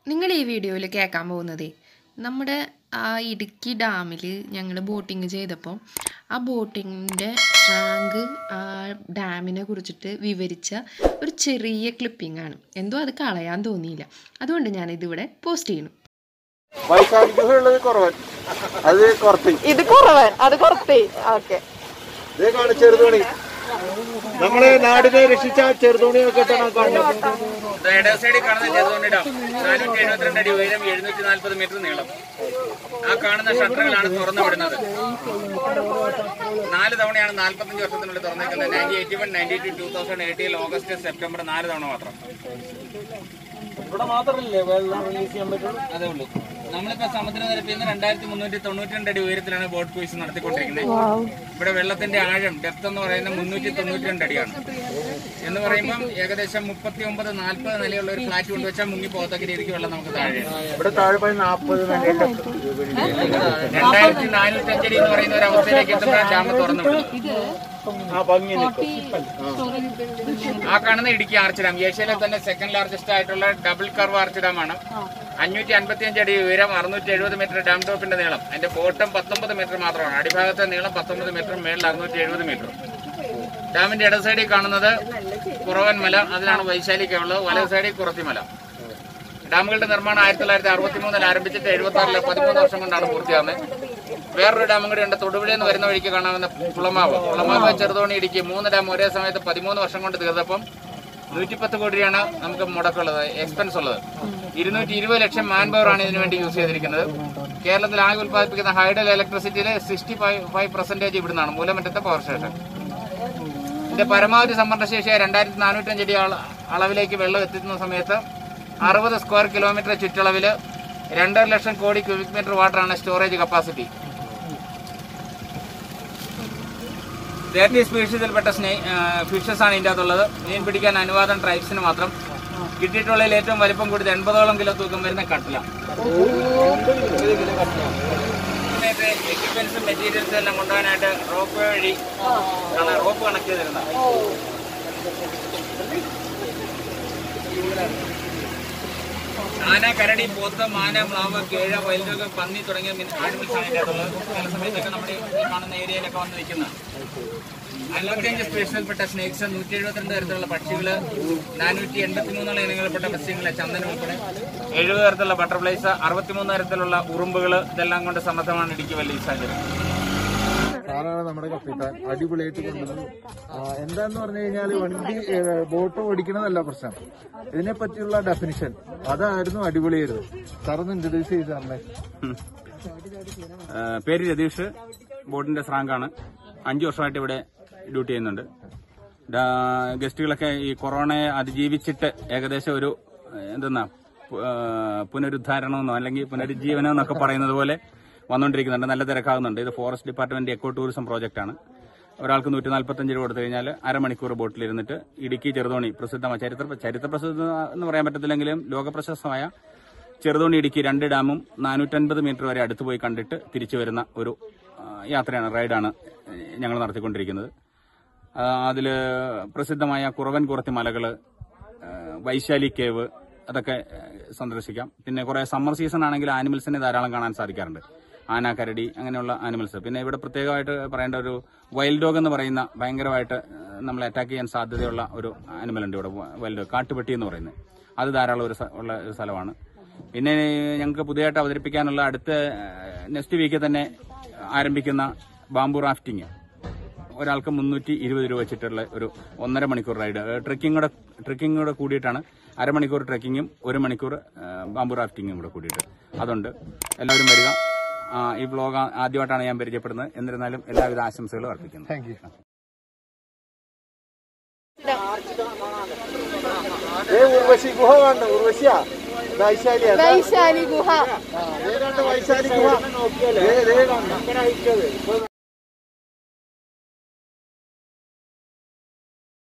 നിങ്ങൾ ഈ വീഡിയോയിൽ കേൾക്കാൻ പോകുന്നതേ നമ്മുടെ ആ ഇടുക്കി ഡാമിൽ ഞങ്ങൾ ബോട്ടിങ് ചെയ്തപ്പോൾ ആ ബോട്ടിങ്ങിൻ്റെ റാങ്ക് ആ ഡാമിനെ കുറിച്ചിട്ട് വിവരിച്ച ഒരു ചെറിയ ക്ലിപ്പിംഗ് ആണ് എന്തോ അത് കളയാൻ തോന്നിയില്ല അതുകൊണ്ട് ഞാനിതിവിടെ പോസ്റ്റ് ചെയ്യുന്നു വൈശാഖ ഉള്ളത് കുറവൻ അത് കുറത്തി ഇത് കുറവൻ അത് കുറത്തേ ഓക്കെ ഇതേ കാണും ചെറുതോണി നമ്മളെ നാടിനെ രക്ഷിച്ച ചെറുതോണിയൊക്കെ തന്നെ കാണുന്നത് ഇടത് സൈഡിൽ കാണുന്ന ചെറുതോണി ഡാം നാനൂറ്റി എഴുപത്തിരണ്ട് അടി ഉയരം എഴുന്നൂറ്റി നാൽപ്പത് മീറ്റർ നീളം ആ കാണുന്ന ഷട്ടറുകളാണ് തുറന്നു വിടുന്നത് നാല് തവണയാണ് നാൽപ്പത്തഞ്ച് വർഷത്തിനുള്ളിൽ തുറന്നേക്കുന്നത് ninety eighty one ninety two two thousand eighteen August September നാല് തവണ മാത്രം ഇവിടെ മാത്രമല്ലേ വെള്ളം റിലീസ് ചെയ്യാൻ പറ്റുള്ളൂ അതേ ഉള്ളൂ നമ്മളിപ്പോ സമുദ്രനിരപ്പിൽ നിന്ന് രണ്ടായിരത്തി മുന്നൂറ്റി തൊണ്ണൂറ്റി രണ്ട് അടി ഉയരത്തിലാണ് ബോട്ട് ക്രൂയിസ് നടത്തിക്കൊണ്ടിരിക്കുന്നത് ഇവിടെ വെള്ളത്തിന്റെ ആഴം ഡെപ്ത് എന്ന് പറയുന്നത് മുന്നൂറ്റി തൊണ്ണൂറ്റി രണ്ട് അടിയാണ് എന്ന് പറയുമ്പോൾ ഏകദേശം മുപ്പത്തി ഒമ്പത് നാൽപ്പത് നിലയുള്ള ഒരു ഫ്ലാറ്റ് കൊണ്ടുവച്ചാൽ മുങ്ങി പോകത്തക്ക രീതിക്ക് വെള്ളം നമുക്ക് താഴെ ഇവിടെ താഴെ പോയി നാപ്പത് രണ്ടായിരത്തി നാനൂറ്റി അഞ്ചടി എന്ന് പറയുന്ന ഒരു അവസ്ഥയിലേക്ക് എത്തുമ്പോൾ ഡാം തുറന്നു വിടും ആ ഭംഗി നിൽക്കും ആ കാണുന്ന ഇടുക്കി ആർച്ച് ഡാം ഏഷ്യയിലെ തന്നെ സെക്കൻഡ് ലാർജസ്റ്റ് ആയിട്ടുള്ള ഡബിൾ കർവ് ആർച്ച് ഡാം ആണ് അഞ്ഞൂറ്റി അൻപത്തി അഞ്ച് അടി ഉയരം അറുന്നൂറ്റി എഴുപത് മീറ്റർ ഡാം ടോപ്പിന്റെ നീളം അതിന്റെ ബോട്ടം പത്തൊമ്പത് മീറ്റർ മാത്രമാണ് അടിഭാഗത്തെ നീളം പത്തൊമ്പത് മീറ്റർ മേളിൽ അറുന്നൂറ്റി എഴുപത് മീറ്റർ ഡാമിന്റെ ഇടത് സൈഡിൽ കാണുന്നത് കുറവൻ മല അതിലാണ് വൈശാലിക്ക ഉള്ളത് വലത് സൈഡിൽ കുറത്തിമല ഡാമുകളുടെ നിർമ്മാണം ആയിരത്തി തൊള്ളായിരത്തി അറുപത്തി മൂന്നിൽ ആരംഭിച്ചിട്ട് എഴുപത്തി ആറിലെ പതിമൂന്ന് വർഷം കൊണ്ടാണ് പൂർത്തിയാകുന്നത് വേറൊരു ഡാമും കൂടി ഉണ്ട് തൊടുപുഴയിൽ നിന്ന് വരുന്ന വഴിക്ക് കാണാവുന്ന കുളമാവ് കുളമാവ് ചെറുതോണി ഇടുക്കി മൂന്ന് ഡാം ഒരേ സമയത്ത് പതിമൂന്ന് വർഷം കൊണ്ട് തീർന്നപ്പം നൂറ്റിപ്പത്ത് കോടി രൂപയാണ് നമുക്ക് മുടക്കുള്ളത് എക്സ്പെൻസ് ഉള്ളത് ഇരുന്നൂറ്റി ഇരുപത് ലക്ഷം മാൻ പവർ ആണ് ഇതിനു വേണ്ടി യൂസ് ചെയ്തിരിക്കുന്നത് കേരളത്തിൽ ആകെ ഉത്പാദിപ്പിക്കുന്ന ഹൈഡൽ ഇലക്ട്രിസിറ്റിയിലെ സിക്സ്റ്റി ഫൈവ് ഫൈവ് പെർസെന്റേജ് ഇവിടുന്നാണ് മൂലമറ്റത്തെ പവർ സ്റ്റേഷൻ ഇതിന്റെ പരമാവധി സംഭരണശേഷിയായ രണ്ടായിരത്തി നാനൂറ്റഞ്ച് അടി അള- അളവിലേക്ക് വെള്ളം എത്തുന്ന സമയത്ത് അറുപത് സ്ക്വയർ കിലോമീറ്റർ ചുറ്റളവിൽ രണ്ടര ലക്ഷം കോടി ക്യൂബിക് മീറ്റർ വാട്ടറാണ് സ്റ്റോറേജ് കപ്പാസിറ്റി തേർട്ടി സ്പീഷീസിൽപ്പെട്ട സ്നേ ഫിഷസ് ആണ് ഇതിൻ്റെ അകത്തുള്ളത് മീൻ പിടിക്കാൻ അനുവാദം ട്രൈബ്സിന് മാത്രം കിട്ടിയിട്ടുള്ളതിൽ ഏറ്റവും വലിപ്പം കൂടിയത് എൺപതോളം കിലോ തൂക്കം വരുന്ന കട്ടില എക്യുപ്മെന്റ്സും മെറ്റീരിയൽസും എല്ലാം കൊണ്ടുപോകാനായിട്ട് റോപ്പ് വഴി ആണ് റോപ്പ് കണക്ട് ചെയ്തിരുന്നത് ആന കരടി പോത്ത് മാന മ്ലാവ് കേഴ വൈൽഡ്രോഗം പന്നി തുടങ്ങിയ ആനിമൽസ് ആണ് ഇതിൻ്റെ അകത്തുള്ളത് ചില സമയത്തൊക്കെ നമ്മുടെ ഈ കാണുന്ന ഏരിയയിലൊക്കെ വന്ന് നിൽക്കുന്നത് അൻപത്തിയഞ്ച് സ്പീഷീസിൽപ്പെട്ട സ്നേക്സ് നൂറ്റി എഴുപത്തിരണ്ട് തരത്തിലുള്ള പക്ഷികള് നാനൂറ്റി എൺപത്തി മൂന്നുള്ള ഇനങ്ങളിൽപ്പെട്ട മത്സ്യങ്ങളെ ചന്ദനം ഉൾപ്പെടെ എഴുപത് തരത്തിലുള്ള ബട്ടർഫ്ലൈസ് അറുപത്തിമൂന്ന് തരത്തിലുള്ള ഉറുമ്പുകൾ ഇതെല്ലാം കൊണ്ട് സമർത്ഥമാണ് ഇടുക്കി വലിയ സാഹചര്യം സാറാണ് നമ്മുടെ കപ്പിത്താൻ അടിപൊളിയായിട്ട് കൊണ്ടുവന്നത് ആ, എന്താന്ന് പറഞ്ഞു കഴിഞ്ഞാല് വണ്ടി ഏ, ബോട്ട് ഓടിക്കണതല്ല പ്രശ്നം ഇതിനെ പറ്റിയുള്ള ഡെഫിനിഷൻ അതായിരുന്നു അടിപൊളിയായിരുന്നു സാറൊന്ന് ഇൻട്രൊഡ്യൂസ് ചെയ്ത് സാറിനെ ഏഹ് പേര് രതീഷ് ബോർഡിന്റെ സ്രാങ്കാണ് അഞ്ചു വർഷമായിട്ട് ഇവിടെ ഡ്യൂട്ടി ചെയ്യുന്നുണ്ട് ഡാ- ഗസ്റ്റുകളൊക്കെ ഈ കൊറോണയെ അതിജീവിച്ചിട്ട് ഏകദേശം ഒരു ഏഹ്, എന്തെന്നാ പു- ഏഹ്, പുനരുദ്ധാരണമെന്നോ അല്ലെങ്കിൽ പുനരുജ്ജീവനം എന്നൊക്കെ പറയുന്നത് പോലെ വന്നുകൊണ്ടിരിക്കുന്നുണ്ട് നല്ല തിരക്കാകുന്നുണ്ട് ഇത് forest department eco tourism project ആണ് ഒരാൾക്ക് നൂറ്റി നാൽപ്പത്തഞ്ച് രൂപ കൊടുത്തു കഴിഞ്ഞാൽ അരമണിക്കൂർ ബോട്ടിലിരുന്നിട്ട് ഇടുക്കി ചെറുതോണി പ്രസിദ്ധമായ ചരിത്ര ചരിത്ര പ്രസിദ്ധ എന്ന് പറയാൻ പറ്റത്തില്ലെങ്കിലും ലോകപ്രശസ്തമായ ചെറുതോണി ഇടുക്കി രണ്ട് ഡാമും നാനൂറ്റൻപത് മീറ്റർ വരെ അടുത്ത് പോയി കണ്ടിട്ട് തിരിച്ചു വരുന്ന ഒരു ആ, യാത്രയാണ് റൈഡാണ് ഞങ്ങൾ നടത്തിക്കൊണ്ടിരിക്കുന്നത് അതിൽ പ്രസിദ്ധമായ കുറവൻ കുറത്തി മലകൾ വൈശാലി കേവ് അതൊക്കെ ആ, സന്ദർശിക്കാം പിന്നെ കുറെ സമ്മർ സീസൺ ആണെങ്കിൽ ആനിമൽസിനെ ധാരാളം കാണാൻ സാധിക്കാറുണ്ട് ആന കരടി അങ്ങനെയുള്ള ആനിമൽസ് പിന്നെ ഇവിടെ പ്രത്യേകമായിട്ട് പറയേണ്ട ഒരു വൈൽഡ് ഡോഗ് എന്ന് പറയുന്ന ഭയങ്കരമായിട്ട് ആ, നമ്മളെ അറ്റാക്ക് ചെയ്യാൻ സാധ്യതയുള്ള ഒരു ആനിമൽ ഉണ്ട് ഇവിടെ വൈൽഡ് ഡോഗ് കാട്ടുപെട്ടി എന്ന് പറയുന്നത് അത് ധാരാളം ഒരു സ്ഥ- ഉള്ള ഒരു സ്ഥലമാണ് പിന്നെ ഞങ്ങൾക്ക് പുതിയതായിട്ട് അവതരിപ്പിക്കാനുള്ള അടുത്ത നെക്സ്റ്റ് വീക്കിൽ തന്നെ ആരംഭിക്കുന്ന ബാംബു റാഫ്റ്റിംഗ് ഒരാൾക്ക് മുന്നൂറ്റി ഇരുപത് രൂപ വെച്ചിട്ടുള്ള ഒരു ഒന്നര മണിക്കൂർ റൈഡ് ട്രെക്കിംഗ് കൂടെ ട്രെക്കിംഗ് കൂടെ കൂടിയിട്ടാണ് അരമണിക്കൂർ ട്രെക്കിങ്ങും ഒരു മണിക്കൂർ ആ, ബാംബു റാഫ്റ്റിങ്ങും കൂടെ കൂടിയിട്ട് അതുണ്ട് എല്ലാവരും വരിക ആ, ഈ വ്ലോഗ് ആദ്യമായിട്ടാണ് ഞാൻ പരിചയപ്പെടുന്നത് എന്നിരുന്നാലും എല്ലാവിധ ആശംസകളും അർപ്പിക്കുന്നു താങ്ക് യു ഉർവശി ഗുഹ കാണുന്നു ഉർവശിയാ വൈശാലിയാ വൈശാലി ഗുഹ ആ, ദേ കണ്ടോ വൈശാലി ഗുഹ ദേ, ദേ കാണുന്നു